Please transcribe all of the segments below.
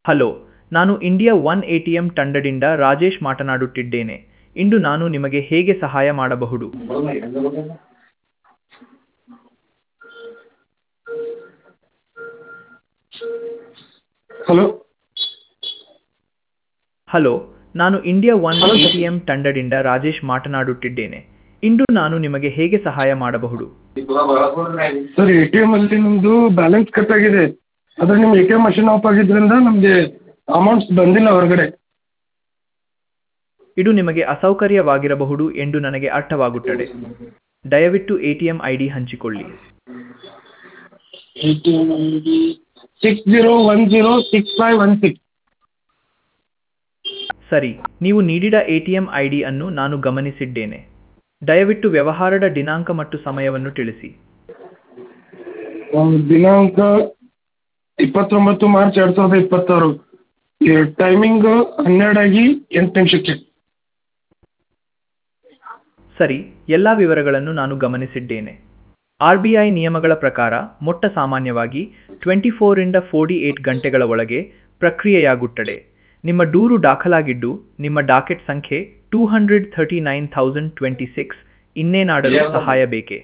Hello ನಾನು India one A T M ತಂಡದಿಂದ ರಾಜೇಶ್ ಮಾತನಾಡುತ್ತಿದ್ದೇನೆ ಇಂದು ನಾನು ನಿಮಗೆ ಹೇಗೆ ಸಹಾಯ ಮಾಡಬಹುದು ಹಲೋ ಹಲೋ ನಾನು India one Hello, A sir. T M ತಂಡದಿಂದ ರಾಜೇಶ್ ಮಾತನಾಡುತ್ತಿದ್ದೇನೆ ಇಂದು ನಾನು ನಿಮಗೆ ಹೇಗೆ ಸಹಾಯ ಮಾಡಬಹುದು ಸರ್ ಎ ಟಿ ಎಮ್ ಅಲ್ಲಿ ನಮ್ಮದು ಬ್ಯಾಲೆನ್ಸ್ ಕಟ್ ಆಗಿದೆ ಆದರೆ ನಿಮ್ಮ A T M machine off ಆಗಿದ್ದರಿಂದ ನಮಗೆ ಅಮೌಂಟ್ಸ್ ಬಂದಿಲ್ಲ ಹೊರಗಡೆ ಇದು ನಿಮಗೆ ಅಸೌಕರ್ಯವಾಗಿರಬಹುದು ಎಂದು ನನಗೆ ಅರ್ಥವಾಗುತ್ತದೆ ದಯವಿಟ್ಟು A T M I D ಹಂಚಿಕೊಳ್ಳಿ A T M I D six zero one zero six five one six ಸರಿ ನೀವು ನೀಡಿದ A T M I D ಅನ್ನು ನಾನು ಗಮನಿಸಿದ್ದೇನೆ ದಯವಿಟ್ಟು ವ್ಯವಹಾರದ ದಿನಾಂಕ ಮತ್ತು ಸಮಯವನ್ನು ತಿಳಿಸಿ ದಿನಾಂಕ ಇಪ್ಪತ್ತೊಂಬತ್ತು ಮಾರ್ಚ್ ಎರಡು ಸಾವಿರದ ಇಪ್ಪತ್ತಾರು ಟೈಮಿಂಗ್ ಹನ್ನೆರಡಾಗಿ ಎಂಟು ನಿಮಿಷಕ್ಕೆ ಸರಿ ಎಲ್ಲ ವಿವರಗಳನ್ನು ನಾನು ಗಮನಿಸಿದ್ದೇನೆ ಆರ್ ಬಿ ಐ ನಿಯಮಗಳ ಪ್ರಕಾರ ಮೊಟ್ಟ ಸಾಮಾನ್ಯವಾಗಿ ಟ್ವೆಂಟಿ ಫೋರಿಂದ ಫೋರ್ಟಿ ಏಟ್ ಗಂಟೆಗಳ ಒಳಗೆ ಪ್ರಕ್ರಿಯೆಯಾಗುತ್ತದೆ ನಿಮ್ಮ ದೂರು ದಾಖಲಾಗಿದ್ದು ನಿಮ್ಮ ಡಾಕೆಟ್ ಸಂಖ್ಯೆ two hundred thirty nine thousand twenty six ಇನ್ನೇನಾದರೂ ಸಹಾಯ ಬೇಕೇ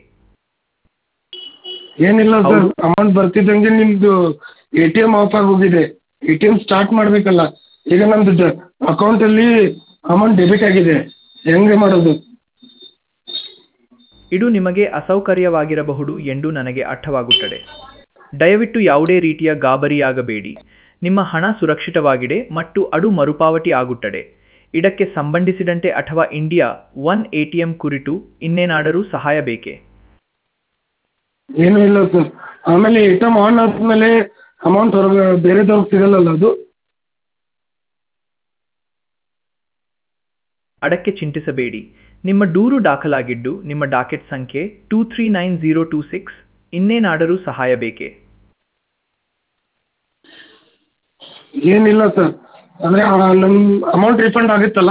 ಏನಿಲ್ಲ ಸರ್ ಹೌದು. ಅಮೌಂಟ್ ಬರ್ತಿದ್ದಂಗೆ ನಿಮ್ಮದು ಎ ಟಿ ಎಮ್ ಆಫ್ ಆಗೋಗಿದೆ ಎ ಟಿ ಎಮ್ ಸ್ಟಾರ್ಟ್ ಮಾಡಬೇಕಲ್ಲ ಈಗ ನಮ್ಮದು ಅಕೌಂಟಲ್ಲಿ ಅಮೌಂಟ್ ಡೆಬಿಟ್ ಆಗಿದೆ ಹೆಂಗೆ ಮಾಡೋದು ಇದು ನಿಮಗೆ ಅಸೌಕರ್ಯವಾಗಿರಬಹುದು ಎಂದು ನನಗೆ ಅರ್ಥವಾಗುತ್ತದೆ ದಯವಿಟ್ಟು ಯಾವುದೇ ರೀತಿಯ ಗಾಬರಿಯಾಗಬೇಡಿ ನಿಮ್ಮ ಹಣ ಸುರಕ್ಷಿತವಾಗಿದೆ ಮತ್ತು ಅದು ಮರುಪಾವತಿ ಆಗುತ್ತದೆ ಇದಕ್ಕೆ ಸಂಬಂಧಿಸಿದಂತೆ ಅಥವಾ India one A T M ಕುರಿತು ಇನ್ನೇನಾದರೂ ಸಹಾಯ ಬೇಕೇ ಏನೂ ಇಲ್ಲ ಸರ್ ಆಮೇಲೆ ಎ ಟಿ ಎಮ್ ಆನ್ ಆದಮೇಲೆ ಅಮೌಂಟ್ ಹೊರಗೆ ಬೇರೆದವ್ರಿಗೆ ಸಿಗಲ್ಲಲ್ಲ ಅದು ಅದಕ್ಕೆ ಚಿಂತಿಸಬೇಡಿ ನಿಮ್ಮ ದೂರು ದಾಖಲಾಗಿದ್ದು ನಿಮ್ಮ ಡಾಕೆಟ್ ಸಂಖ್ಯೆ two three nine zero two six ಇನ್ನೇನಾದರೂ ಸಹಾಯ ಬೇಕೇ ಏನಿಲ್ಲ ಸರ್ ಅಂದರೆ ನಮ್ಮ ಅಮೌಂಟ್ ರಿಫಂಡ್ ಆಗುತ್ತಲ್ಲ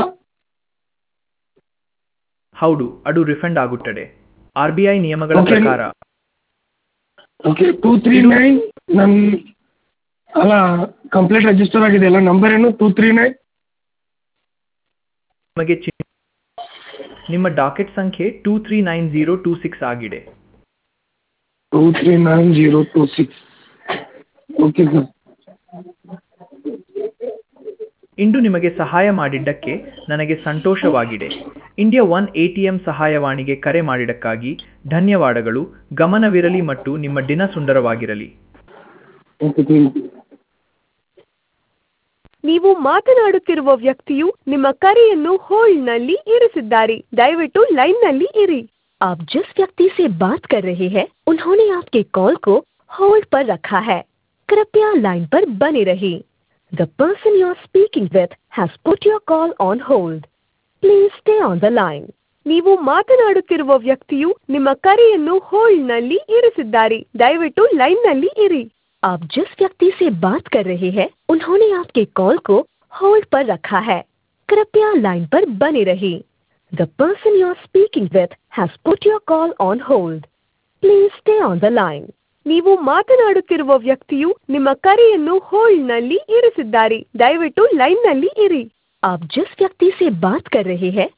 ಹೌದು ಅದು ರಿಫಂಡ್ ಆಗುತ್ತದೆ ಆರ್ ಬಿ ಐ ನಿಯಮಗಳ Okay. ಪ್ರಕಾರ ಓಕೆ ಟೂ ತ್ರೀ ನೈನ್ ನನ್ನ ಅಲ್ಲ ಕಂಪ್ಲೇಂಟ್ ರಿಜಿಸ್ಟರ್ ಆಗಿದೆ ಅಲ್ಲ ನಂಬರ್ ಏನು ಟೂ ತ್ರೀ ನೈನ್ ನಿಮಗೆ ಚಿ ನಿಮ್ಮ ಡಾಕೆಟ್ ಸಂಖ್ಯೆ two three nine zero two six ಆಗಿದೆ two three nine zero two six okay sir ಇಂದು ನಿಮಗೆ ಸಹಾಯ ಮಾಡಿದ್ದಕ್ಕೆ ನನಗೆ ಸಂತೋಷವಾಗಿದೆ India one A T M ಸಹಾಯವಾಣಿಗೆ ಕರೆ ಮಾಡಿದ್ದಕ್ಕಾಗಿ ಧನ್ಯವಾದಗಳು ಗಮನವಿರಲಿ ಮತ್ತು ನಿಮ್ಮ ದಿನ ಸುಂದರವಾಗಿರಲಿ ಓಕೆ ಥ್ಯಾಂಕ್ ಯು ನೀವು ಮಾತನಾಡುತ್ತಿರುವ ವ್ಯಕ್ತಿಯು ನಿಮ್ಮ ಕರೆಯನ್ನು ಹೋಲ್ಡ್ನಲ್ಲಿ ಇರಿಸಿದ್ದಾರೆ ದಯವಿಟ್ಟು ಲೈನ್ನಲ್ಲಿ ಇರಿ आप जिस व्यक्ति से बात कर रहे हैं उन्होंने आपके कॉल को होल्ड पर रखा है कृपया लाइन पर बने रहिए the person you are speaking with has put your call on hold please stay on the line ನೀವು ಮಾತನಾಡುತ್ತಿರುವ ವ್ಯಕ್ತಿಯು ನಿಮ್ಮ ಕರೆಯನ್ನು ಹೋಲ್ಡ್ನಲ್ಲಿ ಇರಿಸಿದ್ದಾರೆ ದಯವಿಟ್ಟು ಲೈನ್ನಲ್ಲಿ ಇರಿ आप जिस व्यक्ति से बात कर रहे हैं उन्होंने आपके कॉल को होल्ड पर रखा है कृपया लाइन पर बने रहिए the person you are speaking with has put your call on hold please stay on the line ನೀವು ಮಾತನಾಡುತ್ತಿರುವ ವ್ಯಕ್ತಿಯು ನಿಮ್ಮ ಕರೆಯನ್ನು ಹೋಲ್ಡ್ನಲ್ಲಿ ಇರಿಸಿದ್ದಾರೆ ದಯವಿಟ್ಟು ಲೈನ್ನಲ್ಲಿ ಇರಿ आप जिस व्यक्ति से बात कर रहे हैं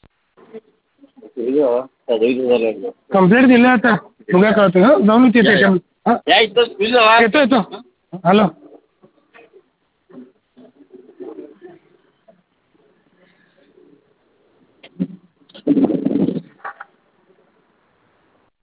कंप्लेंट दिले आता बघा का होतं जाऊन तिथे येतो येतो हॅलो